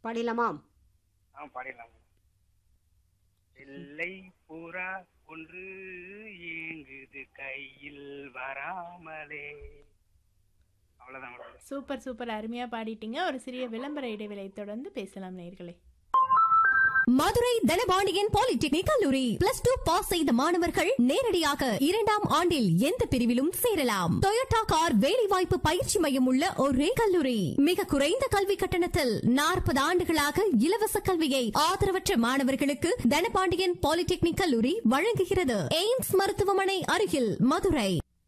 பாடிடலாமா ஆ பாடிடலாம் வெள்ளை புறா ஒன்று ஏங்குது கையில் வராமலே அவ்வளவுதான் மேடம் சூப்பர் சூப்பர் அருமையா பாடிட்டீங்க ஒரு சிறிய விளம்பர இடைவேளை தொடர்ந்து பேசலாம் நேர்களே மதுரை தனபாண்டியன் பாலிடெக்னிக் கல்லூரி பிளஸ் டூ பாஸ் செய்த மாணவர்கள் நேரடியாக இரண்டாம் ஆண்டில் எந்த பிரிவிலும் சேரலாம் டொயோட்டா கார் வேலைவாய்ப்பு பயிற்சி மையம் உள்ள ஒரே கல்லூரி மிக குறைந்த கல்வி கட்டணத்தில் நாற்பது ஆண்டுகளாக இலவச கல்வியை ஆதரவற்ற மாணவர்களுக்கு தனபாண்டியன் பாலிடெக்னிக் கல்லூரி வழங்குகிறது எய்ம்ஸ் மருத்துவமனை அருகில் மதுரை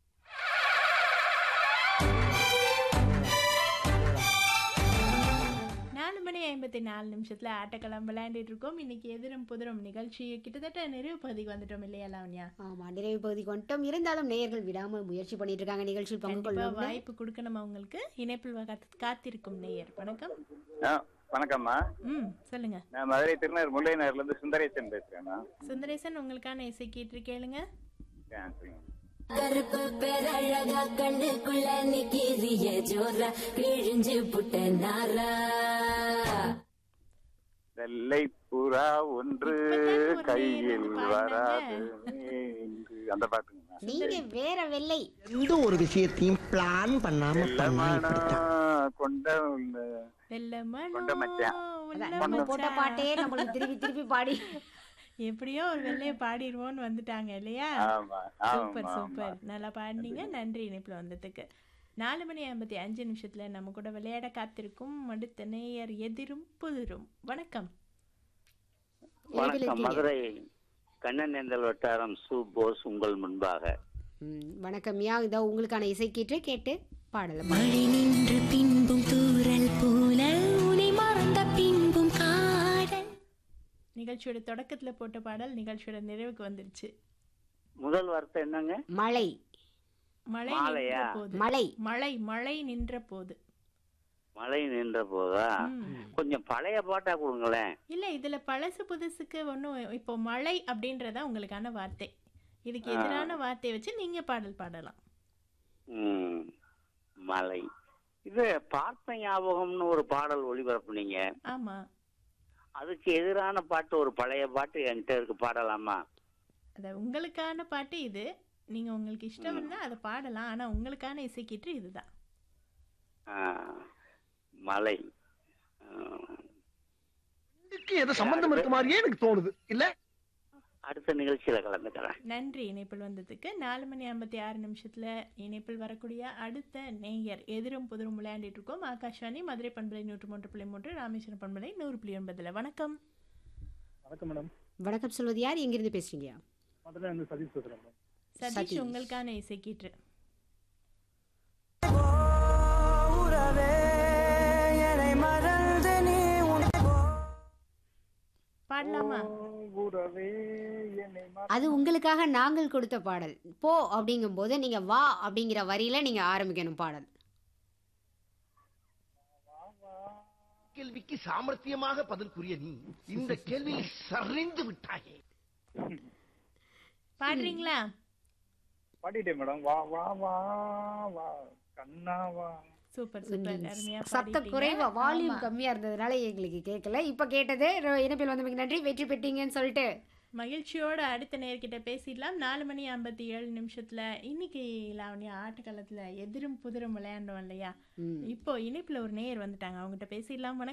நாலு மணி ஐம்பத்தி நாலு நிமிஷத்துல ஆட்டக்களம் விளையாண்டுட்டு இருக்கோம் இன்னைக்கு எதிரும் புதிரும் நிகழ்ச்சி கிட்டத்தட்ட நிறைவு பகுதிக்கு வந்துட்டோம் இல்லையா லாவண்யா ஆமா நிறைவு பகுதிக்கு வந்துட்டோம் இருந்தாலும் நேயர்கள் விடாமல் முயற்சி பண்ணிட்டு இருக்காங்க நிகழ்ச்சியில் பங்கு கண்டிப்பா கொள்ளும் வாய்ப்பு கொடுக்கணும் அவங்களுக்கு இணைப்பில் காத்து- காத்திருக்கும் நேயர் வணக்கம் ஆ வணக்கம்மா ம் சொல்லுங்க நான் மதுரை திருநகர் முல்லை நகர்ல இருந்து சுந்தரேசன் பேசுறேம்மா சுந்தரேசன் உங்களுக்கான இசை கேட்டு கேளுங்க ஆ, சரிங்க. கருப்பு பேரழகா கண்ணுக்குள்ள நிக்கிறிய ஜோரா கிழிஞ்சு புட்ட நாரா வெள்ளை புறா ஒன்று இப்பதான் ஒரு கையில் நேரம் வராது பாடினாங்க. என்று அந்த பாட்டுங்கம்மா நீங்க வேற வெள்ளை எந்த ஒரு விஷயத்தையும் பிளான் பண்ணாம பண்ணா இப்படித்தான் வெள்ளமனம் கொண்ட உள்ள வெள்ளமனோ கொண்ட மச்சான். உள்ள அதான் நம்ம போட்ட மச்சான். பாட்டே நம்மளுக்கு திருப்பி திருப்பி பாடி எப்படியோ ஒரு வெள்ளைய பாடிடுவோம்னு வந்துட்டாங்க இல்லையா ஆமா சூப்பர் ஆமா ஆமா சூப்பர் நல்லா பாடினீங்க நன்றி இணைப்புல வந்ததுக்கு நாலு மணி ஐம்பத்தி அஞ்சு நிமிஷத்துல நம்ம கூட விளையாட காத்திருக்கும் அடுத்த நேயர் எதிரும் புதிரும் வணக்கம் வணக்கம் மதுரை கண்ணனேந்தல் வட்டாரம் சு போஸ் உங்கள் முன்பாக ம், வணக்கம் யா இதோ உங்களுக்கான இசை கீற்று கேட்டு பாடலாம் மழை நின்று பின்பும் தூரல் போல உனை மறந்த பின்பும் காடல் நிகழ்ச்சியோட தொடக்கத்துல போட்ட பாடல் நிகழ்ச்சியோட நிறைவுக்கு வந்துருச்சு முதல் வார்த்தை என்னங்க மழை மழை மாலையா? நின்ற போது மழை மழை மழை நின்ற போது மழை நின்ற போதா ம். கொஞ்சம் பழைய பாட்டா கொடுங்களேன் இல்ல இதுல பழசு புதுசுக்கு ஒன்றும் இப்போ மழை அப்படின்றதா உங்களுக்கான வார்த்தை இதுக்கு எதிரான வார்த்தையை வச்சு நீங்க பாடல் பாடலாம் ம், மலை இது பார்த்த ஞாபகம்னு ஒரு பாடல் ஒளிபரப்புனீங்க ஆமா அதுக்கு எதிரான பாட்டு ஒரு பழைய பாட்டு என்கிட்ட இருக்கு பாடலாமா அத உங்களுக்கான பாட்டு இது நீங்க உங்களுக்கு இஷ்டம் இருந்தா அதை பாடலாம் ஆனா உங்களுக்கான இசைக்கீற்று இதுதான் ஆ, மலை ஆ, இதுக்கு ஏதோ சம்பந்தம் இருக்க மாதிரியே எனக்கு தோணுது இல்ல அடுத்த நிகழ்ச்சியில கலந்துக்கிறேன் நன்றி இணைப்பில் வந்ததுக்கு நாலு மணி ஐம்பத்தி ஆறு நிமிஷத்துல இணைப்பில் வரக்கூடிய அடுத்த நேயர் எதிரும் புதிரும் விளையாண்டிட்டு இருக்கோம் ஆகாஷ்வாணி மதுரை பண்பலை நூற்று மூன்று புள்ளி மூன்று ராமேஸ்வரம் பண்பலை நூறு புள்ளி ஒன்பதுல வணக்கம் வணக்கம் மேடம் வணக்கம் சொல்வது யார் எங்கிருந்து பேசுறீங்க மதுரை வந்து சதீஷ் பேசுறேன் மேடம் சதீஷ் சதீஷ். உங்களுக்கான இசைக்கீற்று பாடலாமா உறவே என்னை அது உங்களுக்காக நாங்கள் கொடுத்த பாடல் போ அப்படிங்கும்போது நீங்க வா அப்படிங்கிற வரியில நீங்க ஆரம்பிக்கணும் பாடல் கேள்விக்கு சாமர்த்தியமாக பதில் கூறிய நீ இந்த கேள்வியில் சரிந்து விட்டாயே பாடுறீங்களா பாடிட்டேன் மேடம் வா வா வா வா கண்ணா வா சூப்பர் சூப்பர் அருமையா சத்த பாடிட்டீங்க. குறைவா வால்யூம் ஆமா. கம்மியா இருந்ததுனால எங்களுக்கு கேட்கல இப்ப கேட்டது ர- இணைப்பில் வந்தமைக்கு நன்றி வெற்றி பெற்றீங்கன்னு சொல்லிட்டு மகிழ்ச்சியோட அடுத்த நேர்கிட்ட பேசிடலாம் நாலு மணி ஐம்பத்தி ஏழு நிமிஷத்துல இன்னைக்கு லாவணியா ஆட்டக்காலத்துல எதிரும் புதிரும் விளையாண்டோம் இல்லையா ம். இப்போ இணைப்புல ஒரு நேயர் வந்துட்டாங்க அவங்ககிட்ட பேசிடலாம் வணக்கம்